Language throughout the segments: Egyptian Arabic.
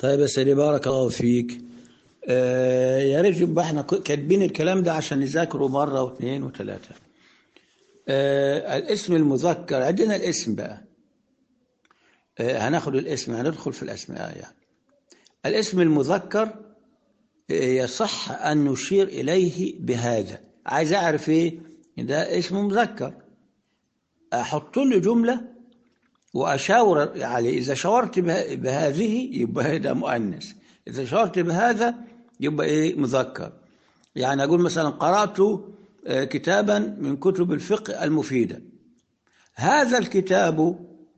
طيب يا سيدي بارك الله فيك آه يا ريت يبقى احنا كاتبين الكلام ده عشان نذاكره مرة واثنين وثلاثة آه الاسم المذكر عندنا الاسم بقى آه هناخد الاسم هندخل في الأسماء يعني الاسم المذكر يصح أن نشير إليه بهذا عايز أعرف إيه ده اسم مذكر أحط له جملة وأشاور عليه إذا شاورت بهذه يبقى ده مؤنث إذا شاورت بهذا يبقى إيه مذكر يعني أقول مثلا قرأت كتابا من كتب الفقه المفيدة هذا الكتاب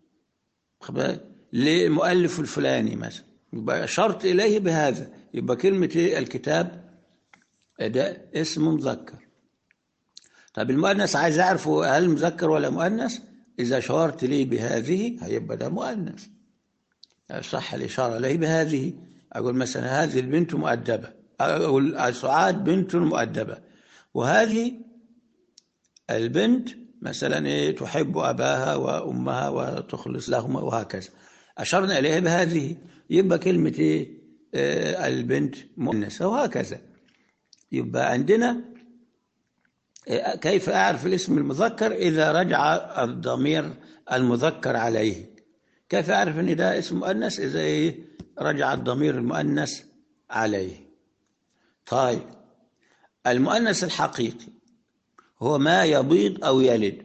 لمؤلف الفلاني مثلا يبقى أشرت إليه بهذا يبقى كلمة إيه الكتاب ده اسم مذكر طب المؤنث عايز أعرفه هل مذكر ولا مؤنث إذا شارت لي بهذه هيبقى ده مؤنث صح الإشارة لي بهذه أقول مثلا هذه البنت مؤدبة أقول سعاد بنت مؤدبة وهذه البنت مثلا إيه تحب أباها وأمها وتخلص لهما وهكذا أشرنا إليها بهذه يبقى كلمة إيه آه البنت مؤنثة وهكذا يبقى عندنا آه كيف أعرف الاسم المذكر إذا رجع الضمير المذكر عليه كيف أعرف أن ده اسم مؤنث إذا إيه رجع الضمير المؤنث عليه طيب المؤنث الحقيقي هو ما يبيض أو يلد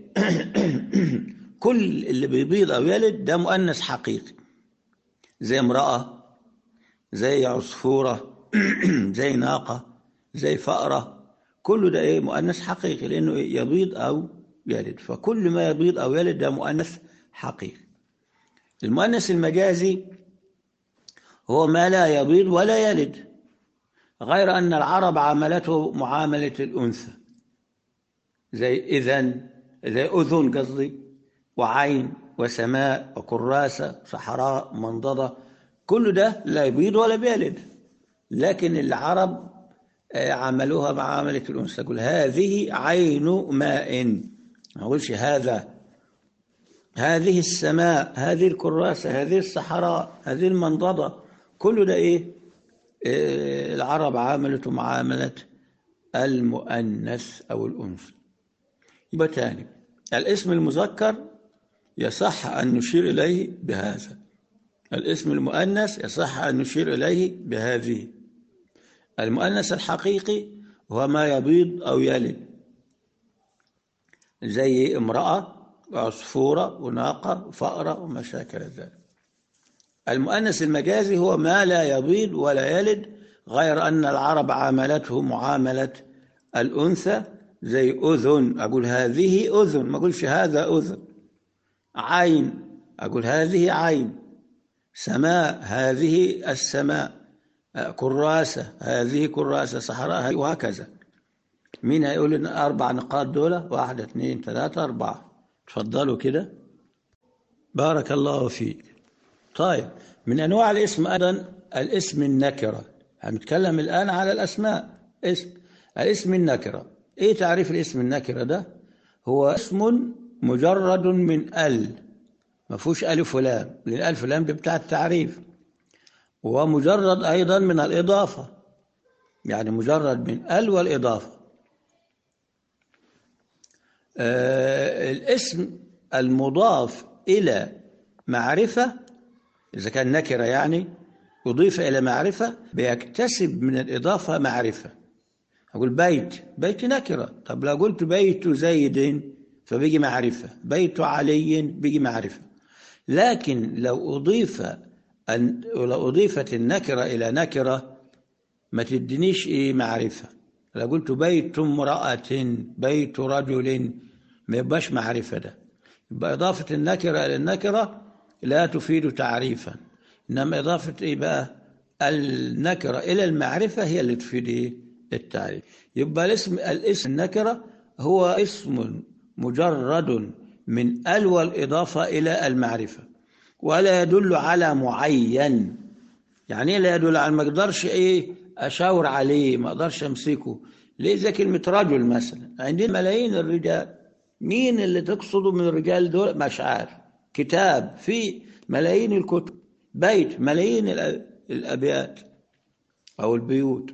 كل اللي بيبيض أو يلد ده مؤنث حقيقي زي امرأة زي عصفورة زي ناقة زي فأرة كله ده إيه مؤنث حقيقي لأنه إيه يبيض أو يلد فكل ما يبيض أو يلد ده مؤنث حقيقي المؤنث المجازي هو ما لا يبيض ولا يلد غير أن العرب عاملته معاملة الأنثى زي إذن زي أذن قصدي وعين وسماء وكراسة صحراء منضدة كل ده لا يبيض ولا بيلد لكن العرب عملوها معاملة الأنثى يقول هذه عين ماء ما أقولش هذا هذه السماء هذه الكراسة هذه الصحراء هذه المنضدة كل ده إيه العرب عاملته معاملة المؤنث أو الأنثى يبقى تاني الاسم المذكر يصح أن نشير إليه بهذا الاسم المؤنث يصح أن نشير إليه بهذه المؤنث الحقيقي هو ما يبيض أو يلد زي امرأة وعصفورة وناقة وفأرة وما شاكل ذلك المؤنث المجازي هو ما لا يبيض ولا يلد غير أن العرب عاملته معاملة الأنثى زي أذن أقول هذه أذن ما أقولش هذا أذن عين أقول هذه عين سماء هذه السماء كراسة هذه كراسة صحراء وهكذا مين هيقول لنا أربع نقاط دول واحدة اثنين ثلاثة أربعة تفضلوا كده بارك الله فيك طيب من أنواع الاسم أيضا الاسم النكرة هنتكلم الآن على الأسماء اسم الاسم النكرة إيه تعريف الاسم النكرة ده هو اسم مجرد من ال ما فيهوش ألف ولام لأن الألف ولام دي بتاع التعريف ومجرد أيضا من الإضافة يعني مجرد من ال والإضافة آه الاسم المضاف إلى معرفة إذا كان نكرة يعني أضيف إلى معرفة بيكتسب من الإضافة معرفة أقول بيت بيت نكرة طب لو قلت بيت زيد فبيجي معرفة بيت علي بيجي معرفة لكن لو أضيف أن لو أضيفت النكرة إلى نكرة ما تدنيش إيه معرفة لو قلت بيت امرأة بيت رجل ما يبقاش معرفة ده يبقى إضافة النكرة إلى النكرة لا تفيد تعريفا إنما إضافة إيه بقى النكرة إلى المعرفة هي اللي تفيد إيه التعريف يبقى الاسم الاسم النكرة هو اسم مجرد من ال والإضافة إلى المعرفة ولا يدل على معين يعني لا يدل على ما اقدرش ايه اشاور عليه ما اقدرش امسكه ليه زي كلمه رجل مثلا عندنا ملايين الرجال مين اللي تقصده من الرجال دول مش عارف كتاب في ملايين الكتب بيت ملايين الأبيات أو البيوت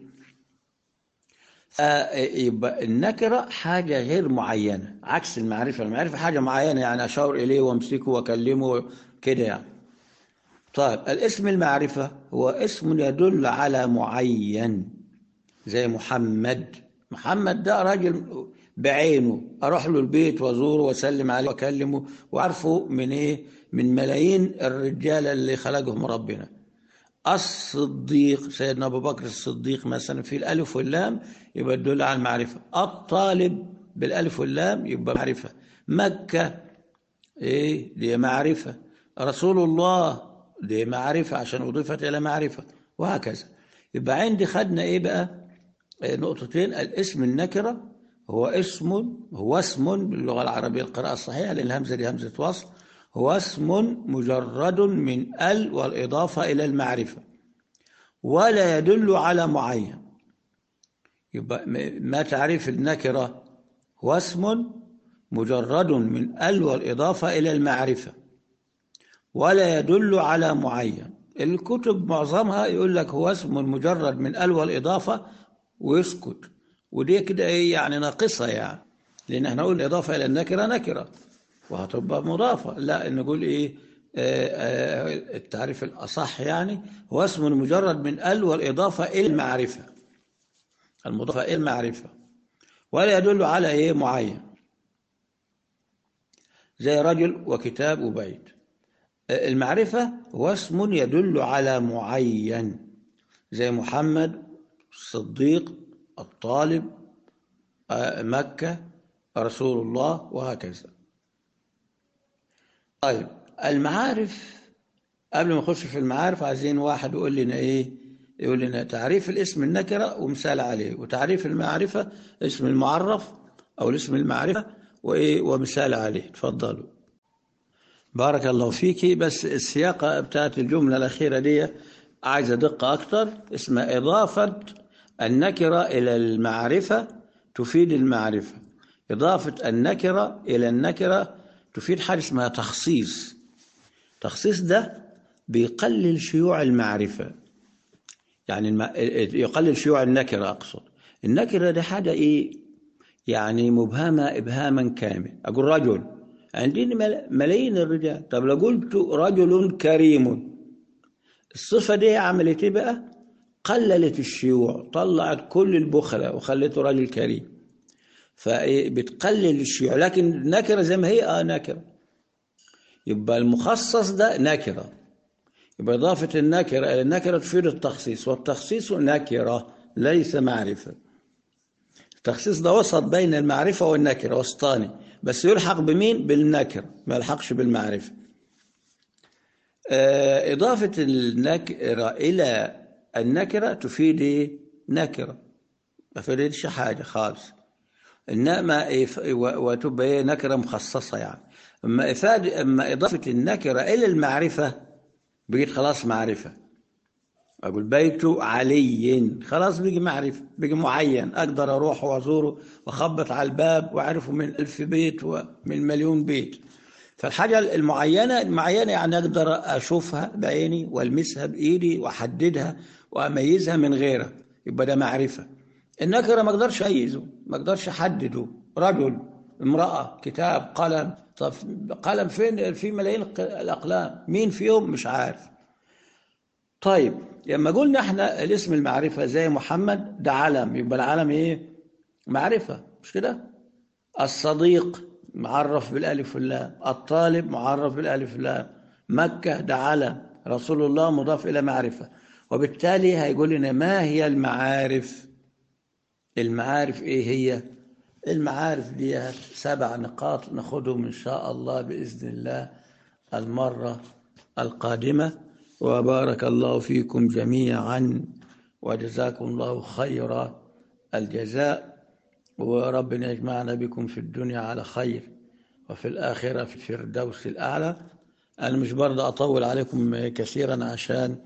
يبقى النكرة حاجة غير معينة عكس المعرفة المعرفة حاجة معينة يعني أشاور إليه وامسكه وأكلمه كده يعني طيب الاسم المعرفة هو اسم يدل على معين زي محمد محمد ده راجل بعينه أروح له البيت وأزوره وأسلم عليه وأكلمه وأعرفه من إيه من ملايين الرجال اللي خلقهم ربنا الصديق سيدنا أبو بكر الصديق مثلا في الألف واللام يبقى يدل على المعرفة الطالب بالألف واللام يبقى معرفة مكة إيه دي معرفة رسول الله دي معرفة عشان أضيفت إلى معرفة وهكذا يبقى عندي خدنا إيه بقى نقطتين الاسم النكرة هو اسم هو اسم باللغة العربية القراءة الصحيحة لأن الهمزة دي همزة وصل هو اسم مجرد من ال والإضافة إلى المعرفة ولا يدل على معين يبقى ما تعريف النكرة هو اسم مجرد من ال والإضافة إلى المعرفة ولا يدل على معين الكتب معظمها يقول لك هو اسم مجرد من ال والإضافة ويسكت ودي كده ايه يعني ناقصة يعني لأن احنا نقول الإضافة إلى النكرة نكرة وهتبقى مضافة لا نقول إيه آآ آآ التعريف الأصح يعني هو اسم مجرد من ال والإضافة إلى المعرفة المضافة إلى المعرفة ولا يدل على إيه معين زي رجل وكتاب وبيت المعرفة هو اسم يدل على معين زي محمد الصديق الطالب مكة رسول الله وهكذا طيب المعارف قبل ما نخش في المعارف عايزين واحد يقول لنا ايه يقول لنا تعريف الاسم النكرة ومثال عليه وتعريف المعرفة اسم المعرف او الاسم المعرفة وايه ومثال عليه تفضلوا بارك الله فيكي بس السياقة بتاعت الجملة الأخيرة دي عايزة دقة أكتر اسمها إضافة النكرة إلى المعرفة تفيد المعرفة إضافة النكرة إلى النكرة تفيد حاجة اسمها تخصيص تخصيص ده بيقلل شيوع المعرفة يعني الم... يقلل شيوع النكرة أقصد النكرة دي حاجة إيه يعني مبهمة إبهاما كامل أقول رجل عندنا ملايين الرجال طب لو قلت رجل كريم الصفة دي عملت إيه بقى قللت الشيوع طلعت كل البخلة وخلته راجل كريم فبتقلل الشيوع لكن نكرة زي ما هي اه نكرة يبقى المخصص ده نكرة يبقى إضافة النكرة إلى النكرة تفيد التخصيص والتخصيص نكرة ليس معرفة التخصيص ده وسط بين المعرفة والنكرة وسطاني بس يلحق بمين بالنكرة ما يلحقش بالمعرفة إضافة النكرة إلى النكرة تفيد نكرة ما تفيدش حاجة خالص إنما وتبقى نكرة مخصصة يعني أما إفادة أما إضافة النكرة إلى المعرفة بقيت خلاص معرفة أقول بيت علي خلاص بيجي معرفة بيجي معين أقدر أروح وأزوره وأخبط على الباب وأعرفه من ألف بيت ومن مليون بيت فالحاجة المعينة المعينة يعني أقدر أشوفها بعيني وألمسها بإيدي وأحددها وأميزها من غيرها يبقى ده معرفة النكرة ما أقدرش أميزه ما أقدرش أحدده رجل امرأة كتاب قلم طب قلم فين في ملايين الأقلام مين فيهم مش عارف طيب لما قلنا احنا الاسم المعرفة زي محمد ده علم يبقى العلم ايه معرفة مش كده الصديق معرف بالالف واللام الطالب معرف بالالف واللام مكة ده علم رسول الله مضاف إلى معرفة وبالتالي هيقول لنا ما هي المعارف المعارف ايه هي المعارف دي سبع نقاط ناخدهم ان شاء الله باذن الله المره القادمه وبارك الله فيكم جميعا وجزاكم الله خير الجزاء وربنا يجمعنا بكم في الدنيا على خير وفي الآخرة في الفردوس الأعلى أنا مش برضه أطول عليكم كثيرا عشان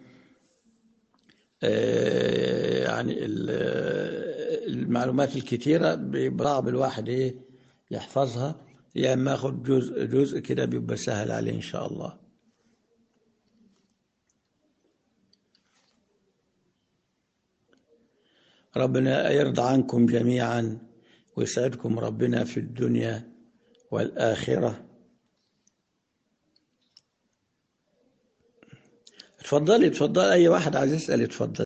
يعني المعلومات الكتيرة بيبقى الواحد إيه يحفظها يا إما ياخد جزء جزء كده بيبقى سهل عليه إن شاء الله ربنا يرضى عنكم جميعا ويسعدكم ربنا في الدنيا والآخرة اتفضلي اتفضلي أي واحد عايز يسأل اتفضل